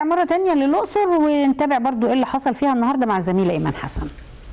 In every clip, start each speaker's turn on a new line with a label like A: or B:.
A: مرة تانية للأقصر ونتابع برضو ايه اللي حصل فيها النهاردة مع الزميلة إيمان حسن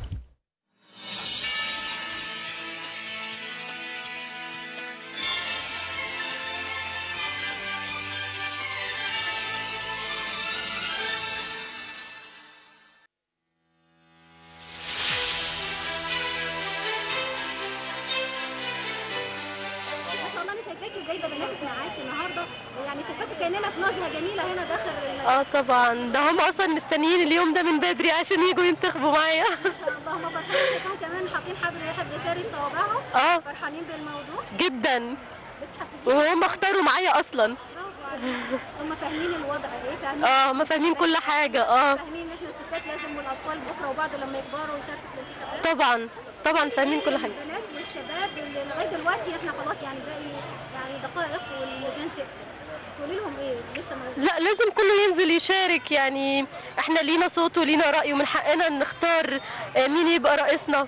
B: ما شاء الله انا شايفاكي جايبه بناتك معاكي النهارده يعني شايفاكي كاننا في نزهه جميله هنا داخل ال-
C: اه طبعا ده هم اصلا مستنيين اليوم ده من بدري عشان يجوا ينتخبوا معايا
B: ما شاء الله هم فرحانين شايفاهم كمان حاطين حبل واحد بساري صوابعهم
C: اه
B: فرحانين بالموضوع
C: جدا
B: بتحفزيهم
C: وهم اختاروا معايا اصلا
B: برافو عليكم. هم فاهمين الوضع ايه فاهمين
C: اه هم فاهمين كل حاجه اه
B: فاهمين ان احنا الستات لازم والاطفال بكره وبعد لما يكبروا يشاركوا في الانتخابات
C: طبعا طبعا فاهمين كل حاجه
B: البنات والشباب اللي لغايه دلوقتي احنا خلاص يعني باقي يعني دقائق واللجان ت- تقولي لهم ايه لسه ما
C: لا لازم كله ينزل يشارك يعني احنا لينا صوت ولينا رأي ومن حقنا ان نختار آه، مين يبقى رئيسنا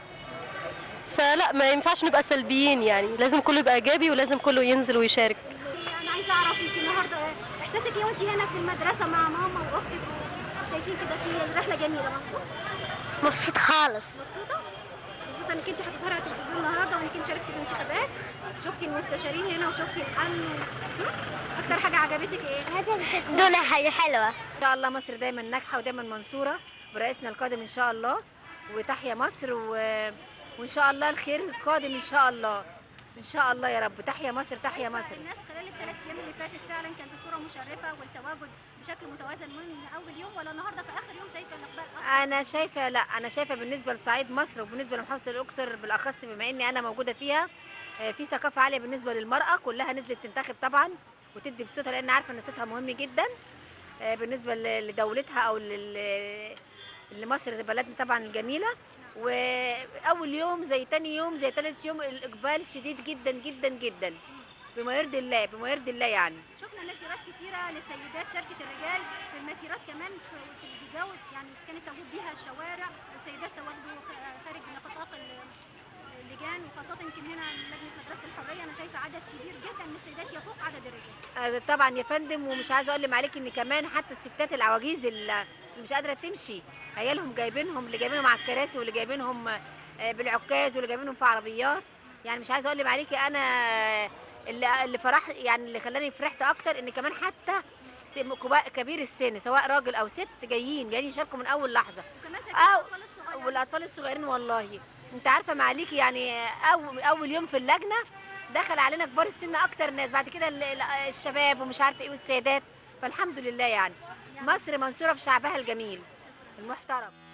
C: فلا ما ينفعش نبقى سلبيين يعني لازم كله يبقى ايجابي ولازم كله ينزل ويشارك
B: انا عايزه اعرف انت النهارده احساسك ايه وانت هنا في المدرسه مع ماما واختك شايفين كده في رحله جميله مبسوطه
D: مبسوط خالص
B: مبسوطه مبسوطه انك انت هتظهري على التلفزيون النهارده وانك انت شاركتي في الانتخابات شفتي المستشارين هنا وشفتي الامن هم؟ اكتر حاجه عجبتك ايه
D: دول حاجة حلوة
E: ان شاء الله مصر دايما ناجحه ودايما منصوره برئيسنا القادم ان شاء الله وتحيا مصر و... وان شاء الله الخير القادم ان شاء الله ان شاء الله يا رب تحيا مصر تحيا مصر
B: الناس خلال الثلاث ايام اللي فاتت فعلا كانت الصوره مشرفه والتواجد بشكل متوازن من اول يوم ولا النهارده في اخر يوم شايفه الاقبال أكتر؟
E: انا شايفه لا انا شايفه بالنسبه لصعيد مصر وبالنسبه لمحافظه الاقصر بالاخص بما اني انا موجوده فيها آه، في ثقافه عاليه بالنسبه للمراه كلها نزلت تنتخب طبعا وتدي بصوتها لان عارفه ان صوتها مهم جدا آه، بالنسبه ل- لدولتها او لل- لمصر بلدنا طبعا الجميله واول يوم زي تاني يوم زي تالت يوم الاقبال شديد جدا جدا جدا بما يرضي الله بما يرضي الله يعني
B: شفنا مسيرات كتيره للسيدات شاركت الرجال في المسيرات كمان في في الجو يعني كانت توجد بيها الشوارع السيدات تواجدوا خ- خارج نطاق ال- اللجان وخاصه يمكن هنا لجنه مدرسه الحريه انا شايفه عدد كبير جدا من السيدات يفوق عدد الرجال
E: آه، طبعا يا فندم ومش عايزه اقول عليك ان كمان حتى الستات العواجيز اللي اللي مش قادره تمشي عيالهم جايبينهم اللي جايبينهم على الكراسي واللي جايبينهم آه، بالعكاز واللي جايبينهم في عربيات يعني مش عايزه اقول عليكي انا اللي اللي فرح يعني اللي خلاني فرحت اكتر ان كمان حتى سن- كبا- كبير السن سواء راجل او ست جايين جايين يشاركوا من اول لحظه
B: وكمان شايفين
E: أو
B: الاطفال الصغيرين
E: والاطفال الصغيرين والله انت عارفه معاليكي يعني اول اول يوم في اللجنه دخل علينا كبار السن اكتر ناس بعد كده ال- ال- الشباب ومش عارفه ايه والسيدات فالحمد لله يعني مصر منصوره بشعبها الجميل المحترم